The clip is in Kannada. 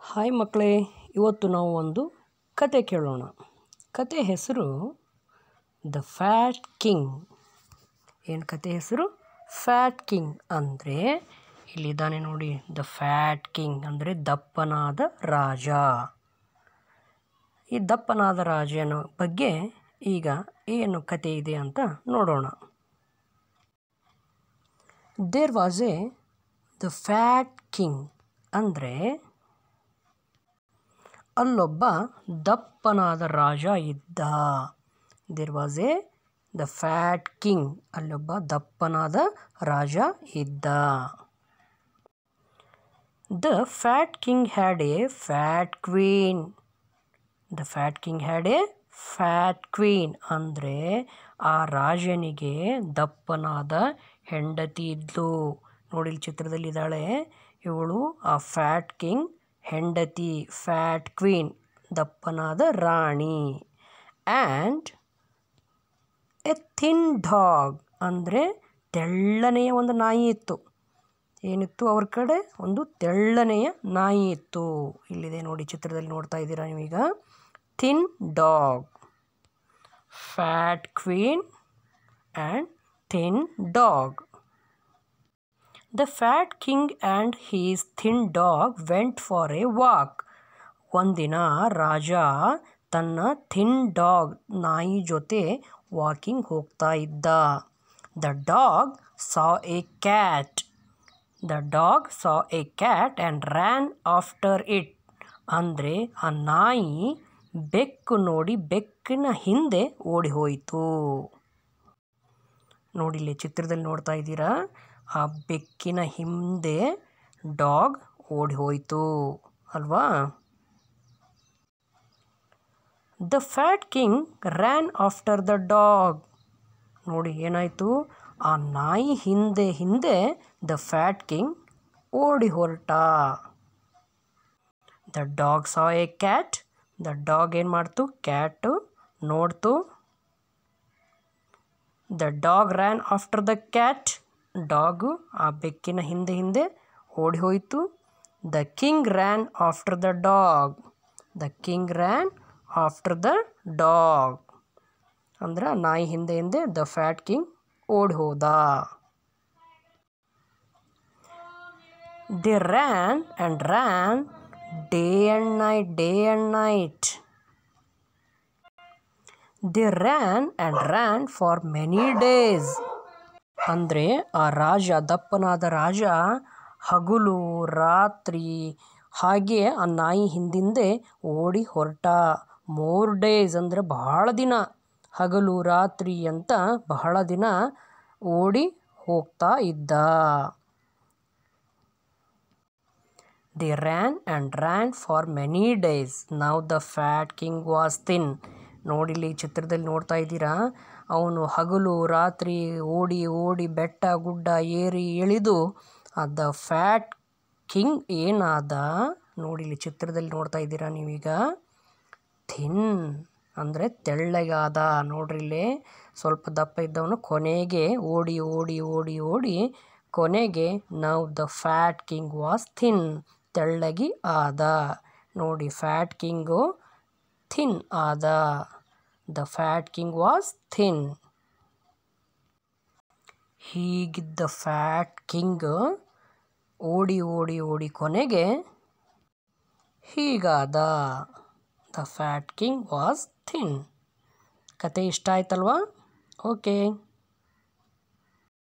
ಹಾಯ್ ಮಕ್ಕಳೇ ಇವತ್ತು ನಾವು ಒಂದು ಕತೆ ಕೇಳೋಣ ಕತೆ ಹೆಸರು ದ ಫ್ಯಾಟ್ ಕಿಂಗ್ ಏನು ಕತೆ ಹೆಸರು ಫ್ಯಾಟ್ ಕಿಂಗ್ ಅಂದರೆ ಇಲ್ಲಿದ್ದಾನೆ ನೋಡಿ ದ ಫ್ಯಾಟ್ ಕಿಂಗ್ ಅಂದರೆ ದಪ್ಪನಾದ ರಾಜ ಈ ದಪ್ಪನಾದ ರಾಜನ ಬಗ್ಗೆ ಈಗ ಏನು ಕತೆ ಇದೆ ಅಂತ ನೋಡೋಣ there was a the fat king ಅಂದರೆ ಅಲ್ಲೊಬ್ಬ ದಪ್ಪನಾದ ರಾಜ ಇದ್ದ there was a the fat king ಅಲ್ಲೊಬ್ಬ ದಪ್ಪನಾದ ರಾಜ ಇದ್ದ the fat king had a fat queen the fat king had a fat queen ಅಂದರೆ ಆ ರಾಜನಿಗೆ ದಪ್ಪನಾದ ಹೆಂಡತಿ ಇದ್ಲು ನೋಡಿ ಇಲ್ಲಿ ಚಿತ್ರದಲ್ಲಿದ್ದಾಳೆ ಇವಳು ಆ ಫ್ಯಾಟ್ ಕಿಂಗ್ ಹೆಂಡತಿ ಫ್ಯಾಟ್ ಕ್ವೀನ್ ದಪ್ಪನಾದ ರಾಣಿ ಆ್ಯಂಡ್ ಎ ಥಿನ್ ಡಾಗ್ ಅಂದರೆ ತೆಳ್ಳನೆಯ ಒಂದು ನಾಯಿ ಇತ್ತು ಏನಿತ್ತು ಅವ್ರ ಕಡೆ ಒಂದು ತೆಳ್ಳನೆಯ ನಾಯಿ ಇತ್ತು ಇಲ್ಲಿದೆ ನೋಡಿ ಚಿತ್ರದಲ್ಲಿ ನೋಡ್ತಾ ಇದ್ದೀರಾ ನೀವೀಗ thin dog fat queen and thin dog the fat king and he's thin dog went for a walk ಒಂದಿನ ರಾಜ ತನ್ನ ಥಿನ್ ಡಾಗ್ ನಾಯಿ ಜೊತೆ ವಾಕಿಂಗ್ ಹೋಗ್ತಾ ಇದ್ದ the dog saw a cat the dog saw a cat and ran after it ಅಂದರೆ ಆ ನಾಯಿ ಬೆಕ್ಕು ನೋಡಿ ಬೆಕ್ಕಿನ ಹಿಂದೆ ಓಡಿ ಹೋಯಿತು ನೋಡಿಲ್ಲಿ ಚಿತ್ರದಲ್ಲಿ ನೋಡ್ತಾ ಇದ್ದೀರಾ ಆ ಬೆಕ್ಕಿನ ಹಿಂದೆ ಡಾಗ್ ಓಡಿ ಹೋಯಿತು ಅಲ್ವಾ the fat king ran after the dog ನೋಡಿ ಏನಾಯಿತು ಆ ನಾಯಿ ಹಿಂದೆ ಹಿಂದೆ ದ ಫ್ಯಾಟ್ ಕಿಂಗ್ ಓಡಿ ಹೊರಟ the dog saw a cat the dog ಏನು ಮಾಡ್ತು ಕ್ಯಾಟು ನೋಡ್ತು the dog ran after the cat dog ಆ ಬೆಕ್ಕಿನ ಹಿಂದೆ ಹಿಂದೆ ಓಡಿ ಹೋಯಿತು the king ran after the dog the king ran after the dog ಅಂದ್ರೆ ಆ ನಾಯಿ ಹಿಂದೆ ಹಿಂದೆ ದ ಫ್ಯಾಟ್ ಕಿಂಗ್ ಓಡಿ ಹೋದ they ran and ran day and night day and night they ran and ran for many days ಅಂದರೆ ಆ ರಾಜ ದಪ್ಪನಾದ ರಾಜ ಹಗಲು ರಾತ್ರಿ ಹಾಗೆ ಆ ನಾಯಿ ಹಿಂದಿಂದೆ ಓಡಿ ಹೊರಟ ಮೋರ್ ಡೇಸ್ ಅಂದರೆ ಬಹಳ ದಿನ ಹಗಲು ರಾತ್ರಿ ಅಂತ ಬಹಳ ದಿನ ಓಡಿ ಹೋಗ್ತಾ ಇದ್ದ they ran and ran for many days ನಾವು the fat king was thin ನೋಡಿಲಿ ಚಿತ್ರದಲ್ಲಿ ನೋಡ್ತಾ ಇದ್ದೀರಾ ಅವನು ಹಗಲು ರಾತ್ರಿ ಓಡಿ ಓಡಿ ಬೆಟ್ಟ ಗುಡ್ಡ ಏರಿ ಇಳಿದು ದ ಫ್ಯಾಟ್ ಕಿಂಗ್ ಏನಾದ ನೋಡಿಲಿ ಚಿತ್ರದಲ್ಲಿ ನೋಡ್ತಾ ಇದ್ದೀರಾ ನೀವೀಗ ಥಿನ್ ಅಂದರೆ ತೆಳ್ಳಗಾದ ನೋಡ್ರಿಲ್ಲಿ ಸ್ವಲ್ಪ ದಪ್ಪ ಇದ್ದವನು ಕೊನೆಗೆ ಓಡಿ ಓಡಿ ಓಡಿ ಓಡಿ ಕೊನೆಗೆ ನಾವು the fat king was thin ತೆಳ್ಳಗಿ ಆದ ನೋಡಿ ಫ್ಯಾಟ್ ಕಿಂಗು ಥಿನ್ ಆದ the fat king was thin ಹೀಗಿದ್ದ ಫ್ಯಾಟ್ ಕಿಂಗ್ ಓಡಿ ಓಡಿ ಓಡಿ ಕೊನೆಗೆ ಹೀಗಾದ the fat king was thin ಕತೆ ಇಷ್ಟ ಆಯ್ತಲ್ವಾ ಓಕೆ